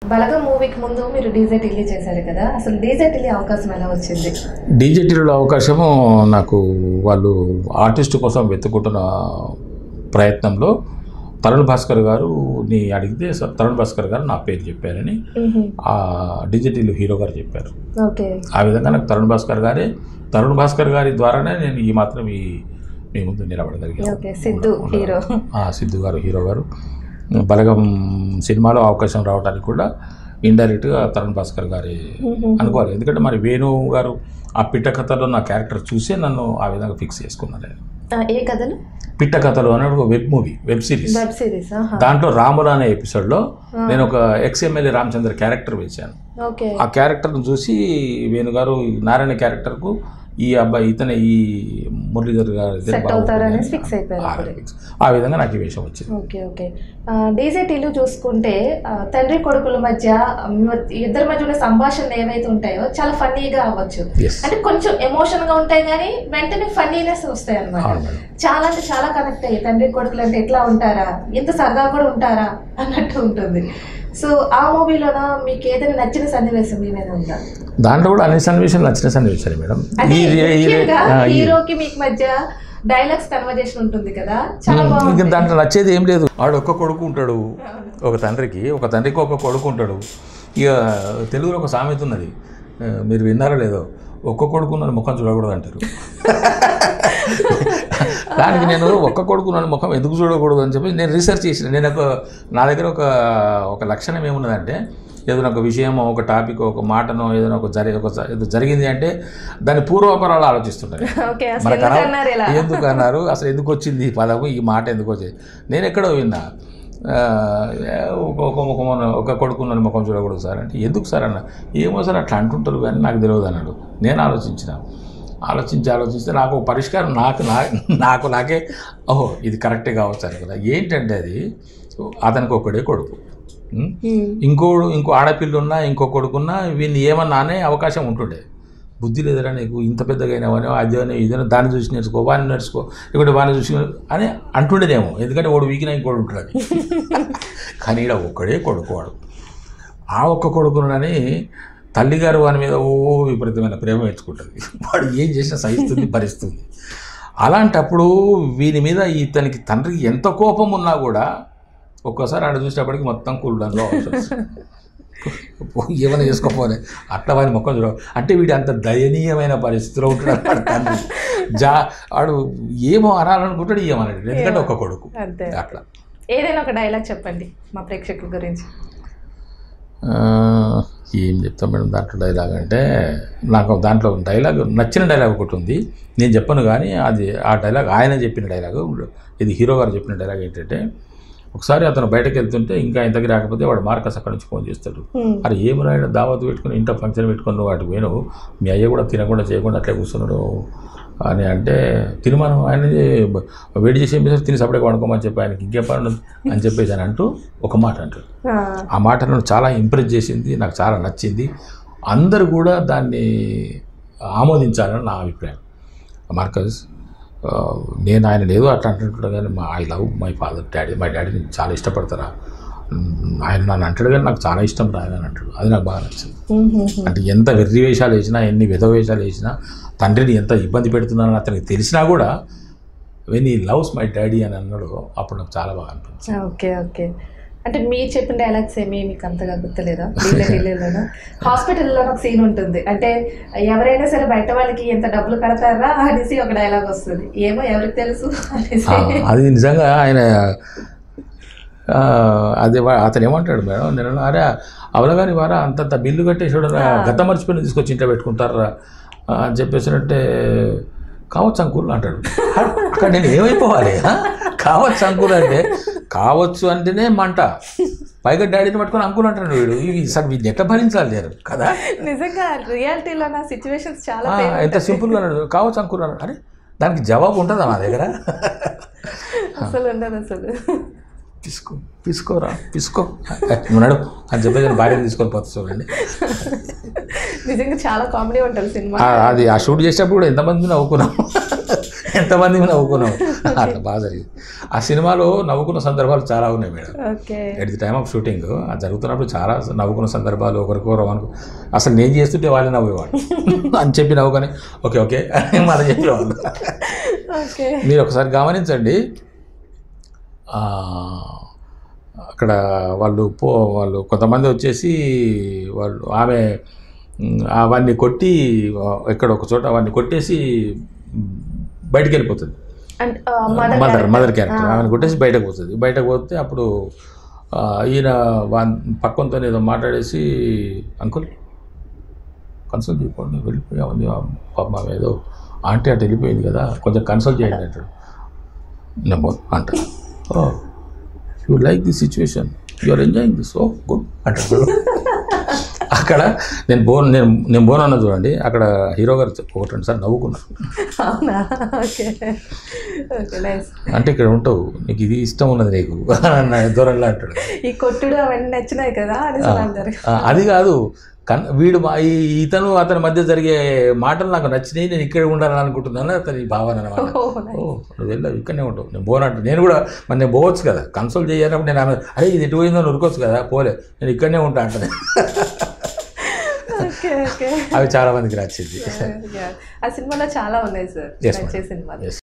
బలగం మూవీకి ముందు మీరు డీజే ఢిల్లీ చేశారు కదా అసలు డీజే ఢిల్లీ అవకాశం ఎలా వచ్చింది డీజేటీలో అవకాశము నాకు వాళ్ళు ఆర్టిస్ట్ కోసం వెతుకుంటున్న ప్రయత్నంలో తరుణ్ భాస్కర్ గారు నీ అడిగితే స- తరుణ్ భాస్కర్ గారు నా పేరు చెప్పారని ఆ డిజిటల్ హీరో గారు చెప్పారు ఓకే ఆ విధంగా నాకు తరుణ్ భాస్కర్ గారే తరుణ్ భాస్కర్ గారి ద్వారానే నేను ఈ మాత్రం ఈ మీ ముందు నిలబడగలిగాను ఓకే సిద్ధు హీరో ఆ, సిద్ధు గారు హీరో గారు బలగం సినిమాలో అవకాశం రావడానికి కూడా ఇండైరెక్ట్గా తరుణ్ భాస్కర్ గారి అనుకోవాలి ఎందుకంటే మరి వేణు గారు ఆ పిట్ట కథలో నా క్యారెక్టర్ చూసే నన్ను ఆ విధంగా ఫిక్స్ చేసుకున్నారు ఆయన. ఆ, ఏ కథలు పిట్ట కథలు అనే ఒక web movie web series web series దాంట్లో రాములు అనే ఎపిసోడ్లో నేను ఒక ఎక్స్ఎమ్ఎల్ఏ రామచంద్ర క్యారెక్టర్ వేశాను ఓకే ఆ క్యారెక్టర్ను చూసి వేణు గారు ఈ నారాయణ క్యారెక్టర్కు ఈ అబ్బాయి ఇతనే ఈ మురళీధర్ గారు ఇద్దరు సెట్ బాగుంటుంది అవుతారని అని ఫిక్స్ అయిపోయారు ఆ అప్పుడే. fix. ఆ విధంగా నాకు ఈ వేషం వచ్చింది ఓకే ఓకే డీజే టీలు చూసుకుంటే ఆ, తండ్రి కొడుకుల మధ్య మ- ఇద్దరి మధ్య ఉన్న సంభాషణలు ఏవైతే ఉంటాయో చాలా ఫన్నీగా అవ్వచ్చు ఎస్ అంటే కొంచెం ఎమోషన్ గా ఉంటాయి కానీ వెంటనే ఫన్నీనెస్ వస్తాయి అన్నమాట అవును మేడం చాలా అంటే చాలా కనెక్ట్ అయ్యి తండ్రి కొడుకులు అంటే ఎట్లా ఉంటారా ఇంత సరదా కూడా ఉంటారా అన్నట్టు ఉంటుంది సో ఆ మూవీలోన మీకు ఏదైనా నచ్చిన సన్నివేశం మీ మీద ఉందా దాంట్లో కూడా అన్ని సన్నివేశాలు నచ్చిన సన్నివేశాలు మేడం అంటే ఈ ఈ- ఈ- ముఖ్యంగా ఆ, ఈ- హీరోకి మీకు మధ్య డైలాగ్స్ కన్వర్జేషన్ ఉంటుంది కదా చాలా ఇంకా బాగుంది దాంట్లో నచ్చేది ఏం లేదు వాడు ఒక్క కొడుకు ఉంటాడు ఒక తండ్రికి ఒక తండ్రికి ఒక కొడుకు ఉంటాడు ఇక తెలుగులో ఒక సామెత ఉన్నది ఆ, మీరు విన్నారో లేదో ఒక్క కొడుకు ఉన్న ముఖం చూడకూడదు అంటారు దానికి నేను ఒక్క కొడుకు ఉన్న ముఖం ఎందుకు చూడకూడదు అని చెప్పి నేను రీసెర్చ్ చేసిన నేను ఒక నా దగ్గర ఒక ఒక లక్షణం ఏమున్నదంటే ఏదైనా ఒక విషయం ఒక టాపిక్ ఒక మాటనో ఏదైనా ఒక జరి ఒక జ- ఏదో జరిగింది అంటే దాని పూర్వాపరాలు ఆలోచిస్తుంటాను ఓకే అసలు మనకు ఎందుకు అన- అన్నారు ఇలా ఎందుకు అన్నారు అసలు ఎందుకు వచ్చింది ఈ పదము ఈ మాట ఎందుకు వచ్చింది నేను ఎక్కడో విన్నా ఆ, ఒక ఒక ముఖం ఉన్న- ఒక కొడుకున్న ముఖం చూడకూడదు సార్ అంటే ఎందుకు సార్ అన్న ఏమో సార్ అట్లా అంటుంటారు కానీ నాకు తెలియదు అన్నాడు నేను ఆలోచించిన ఆలోచించి ఆలోచిస్తే నాకు ఒక పరిష్కారం నాకు నా నాకు నాకే ఓహో ఇది కరెక్టే కావచ్చు అని కదా ఏంటంటే అది అతనికి ఒకడే కొడుకు ఉం? ఇంకోడు ఇంకో ఆడపిల్ల ఉన్నా ఇంకో కొడుకున్నా వీడిని ఏమన్నా అనే అవకాశం ఉంటుండే బుద్ధి లేదురా నీకు ఇంత పెద్దగా అయినావని అదేనో ఇదేనో దాన్ని చూసి నేర్చుకో వాడిని నేర్చుకో ఇక్కడ వాడిని చూసి అని అంటుండేదేమో ఎందుకంటే వాడు వీకిన ఇంకోడు ఉంటాడు కానీ ఈడ ఒక్కడే కొడుకు వాడు ఆ ఒక్క కొడుకునని తల్లిగారు వాని మీద ఓ విపరీతమైన ప్రేమ పెంచుకుంటుంది వాడు ఏం చేసినా సహిస్తుంది భరిస్తుంది అలాంటప్పుడు వీని మీద ఇతనికి తండ్రికి ఎంత కోపం ఉన్నా కూడా ఒక్కోసారి ఆడ చూసేటప్పటికి మొత్తం కూలడంలో ఏమైనా చేసుకోపోలే అట్లా వాడి మొక్క చూడ అంటే వీడు అంత దయనీయమైన పరిస్థితిలో ఉంటాడు వాడు తండ్రి జా వాడు ఏమో అనాలనుకుంటాడు ఏమన్నాడు ఎందుకంటే ఒక కొడుకు అంతే అట్లా ఏదైనా ఒక డైలాగ్ చెప్పండి మా ప్రేక్షకుల గురించి ఆ, ఏం చెప్తాం మేడం దాంట్లో డైలాగ్ అంటే నాకు దాంట్లో డైలాగ్ నచ్చిన డైలాగ్ ఒకటి ఉంది నేను చెప్పను కానీ అది ఆ డైలాగ్ ఆయన చెప్పిన డైలాగ్ ఇది హీరో గారు చెప్పిన డైలాగ్ ఏంటంటే ఒకసారి అతను బయటకు వెళ్తుంటే ఇంకా ఇంతకి రాకపోతే వాడు మార్కస్ అక్కడి నుంచి ఫోన్ చేస్తాడు అరే ఏమి రాయడం దావత్ పెట్టుకుని ఇంట్లో ఫంక్షన్ పెట్టుకుని నువ్వు వాటికి పోయినావు మీ అయ్య కూడా తినకుండా చేయకుండా అట్లే కూర్చున్నాడు అని అంటే తిరుమలం ఆయన వేడి చేసి ఏం చేస్తారు తిని సపరేట్ వండుకోమని చెప్పి ఆయనకి ఇంకే పని ఉండదు అని చెప్పేసి అని అంటూ ఒక మాట అంటాడు ఆ మాట నన్ను చాలా ఇంప్రెస్ చేసింది నాకు చాలా నచ్చింది అందరూ కూడా దాన్ని ఆమోదించాలని నా అభిప్రాయం మార్కస్ ఆ, నేను ఆయన లేదు అట్లా అంటుంటాడు కానీ మా I love my father daddy my డాడీని చాలా ఇష్టపడతారా మ్, ఆయన నన్ను అంటాడు కానీ నాకు చాలా ఇష్టం రా అని అంటాడు అది నాకు బాగా నచ్చింది అంటే ఎంత వెర్రి వేషాలు వేసినా ఎన్ని విధ వేషాలు వేసినా తండ్రిని ఎంత ఇబ్బంది పెడుతున్నానని అతనికి తెలిసినా కూడా వెన్ ఈ లవ్స్ మై డాడీ అని అన్నాడు అప్పుడు నాకు చాలా బాగా అనిపించింది ఓకే ఓకే అంటే మీరు చెప్పిన డైలాగ్స్ ఏమీ మీకు అంతగా గుర్తులేదా ఢిల్లీలోనా హాస్పిటల్లో ఒక సీన్ ఉంటుంది అంటే ఎవరైనా సరే బయట వాళ్ళకి ఎంత డబ్బులు కడతారా అనేసి ఒక డైలాగ్ వస్తుంది ఏమో ఎవరికి తెలుసు అనేసి ఆ, అది నిజంగా ఆయన ఆ, అదే వా- అతను ఏమంటాడు మేడం నేను అరే అవలగాని వారా అంతంత బిల్లు కట్టేసాడు గత మర్చిపోయిన తీసుకొచ్చి ఇంట్లో పెట్టుకుంటారా ఆ, అని చెప్పేసినట్టే కావచ్చు అంకుల్ అంటాడు అక్కడ నేను ఏమైపోవాలి ఆ? కావచ్చు అంకుల్ అంటే కావచ్చు అంటేనే మంట పైగా డాడీని పట్టుకొని అంకుల్ అంటాడు వీడు ఇవి సార్ వీడిని ఎట్లా భరించాలి నేను కదా నిజంగా రియాలిటీలో నా సిచ్యువేషన్స్ చాలా ఆ, pain ఎంత సింపుల్గా అన్నాడు కావచ్చు అంకుల్ అన్నాడు అరే దానికి జవాబు ఉంటుందా మా దగ్గర అసలు ఉండదు అసలు పిసుకో పిసుకోరా పిసుకో ఉన్నాడు అని చెప్పేసి నేను భార్యను తీసుకొని పోతా చూడండి నిజంగా చాలా కామెడీ ఉంటుంది సినిమా ఆ, అది ఆ షూట్ చేసేటప్పుడు కూడా ఎంతమంది నవ్వుకున్నాం ఎంతమంది నవ్వుకున్నాం అట్లా బాగా జరిగింది ఆ సినిమాలో నవ్వుకున్న సందర్భాలు చాలా ఉన్నాయి madam okay at the time of shooting అది జరుగుతున్నప్పుడు చాలా నవ్వుకున్న సందర్భాలు ఒకరికొకరు అనుకో అసలు నేను చేస్తుంటే వాళ్ళే నవ్వేవాడు అని చెప్పి నవ్వుకొని ఓకే ఓకే అని మన చెప్పేవాళ్ళు ఓకే మీరు ఒకసారి గమనించండి ఆ, అక్కడ వాళ్ళు పో వాళ్ళు కొంతమంది వచ్చేసి వాళ్ళు ఆమె మ్, అవన్నీ కొట్టి ఆ, ఎక్కడ ఒక చోట అవన్నీ కొట్టేసి మ్, బయటికి వెళ్ళిపోతుంది అండ్ మదర్ మదర్ క్యారెక్టర్ ఆమెను కొట్టేసి బయటకు పోతుంది బయటకు పోతే అప్పుడు ఆ, ఈయన వా- పక్కనతో ఏదో మాట్లాడేసి అంకుల్ కన్సల్ట్ చేయకండి వెళ్ళిపోయామని పాప ఆమె ఏదో ఆంటీ అటు వెళ్ళిపోయింది కదా కొంచెం కన్సల్ట్ చేయండి అంటాడు నెంబర్ అంటాడు oh you like this situation you are enjoying this oh good అంటాడు అక్కడ నేను బోన్ నేను నేను బోన్ అన్న చూడండి అక్కడ హీరో గారు ఒకటి రెండు సార్లు నవ్వుకున్నారు అవునా ఓకే ఓకే నైస్ అంటే ఇక్కడ ఉంటావు నీకు ఇది ఇష్టం ఉన్నది నీకు అన్న దూరంలో అంటాడు ఈ కొట్టుడు అవన్నీ నచ్చినాయి కదా అని అందరు ఆ, అది కాదు కన్ వీడు మా ఈ ఇతను అతని మధ్య జరిగే మాటలు నాకు నచ్చినాయి నేను ఇక్కడ ఉండాలని అనుకుంటున్నాను అతని భావన అనమాట ఓ ఓ నువ్వు వెళ్ళావు ఇక్కడనే ఉంటావు నేను పోనంట నేను కూడా మరి నేను పోవచ్చు కదా కన్సల్ట్ చేయాలన్నప్పుడు నేను ఆమె అరే ఇది ఎటు పోయిందో ఉరుకోవచ్చు కదా పోలే నేను ఇక్కడనే ఉంటా అంటది ఓకే ఓకే అవి చాలా మందికి నచ్చింది ఆ సినిమాలో చాలా ఉన్నాయి సార్ Yes, నచ్చే madam. సినిమాలు Yes.